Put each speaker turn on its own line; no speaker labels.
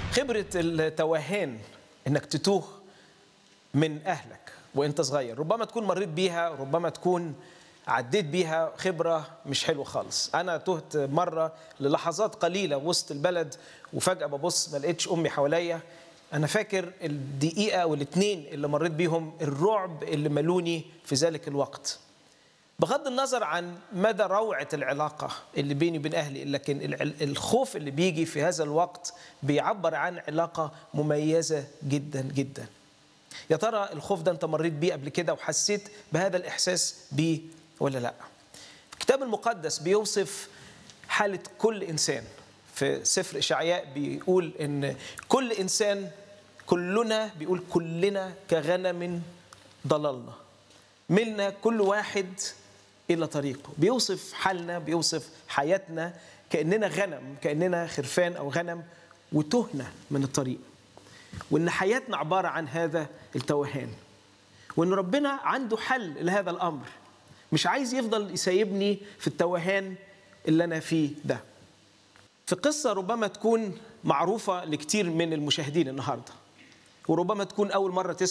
خبرة التوهان انك تتوه من اهلك وانت صغير ربما تكون مريت بيها ربما تكون عديت بيها خبرة مش حلوة خالص أنا تهت مرة للحظات قليلة وسط البلد وفجأة ببص ما لقيتش أمي حواليا أنا فاكر الدقيقة والاتنين اللي مريت بيهم الرعب اللي ملوني في ذلك الوقت بغض النظر عن مدى روعة العلاقة اللي بيني وبين أهلي لكن الخوف اللي بيجي في هذا الوقت بيعبر عن علاقة مميزة جدا جدا يا ترى الخوف ده انت مريت بيه قبل كده وحسيت بهذا الإحساس بيه ولا لا الكتاب المقدس بيوصف حالة كل إنسان في سفر إشعياء بيقول إن كل إنسان كلنا بيقول كلنا كغنم ضللنا ملنا كل واحد إلى طريقه بيوصف حالنا بيوصف حياتنا كأننا غنم كأننا خرفان أو غنم وتهنا من الطريق وإن حياتنا عبارة عن هذا التوهان وإن ربنا عنده حل لهذا الأمر مش عايز يفضل يسيبني في التوهان اللي أنا فيه ده في قصة ربما تكون معروفة لكتير من المشاهدين النهاردة وربما تكون أول مرة تسمع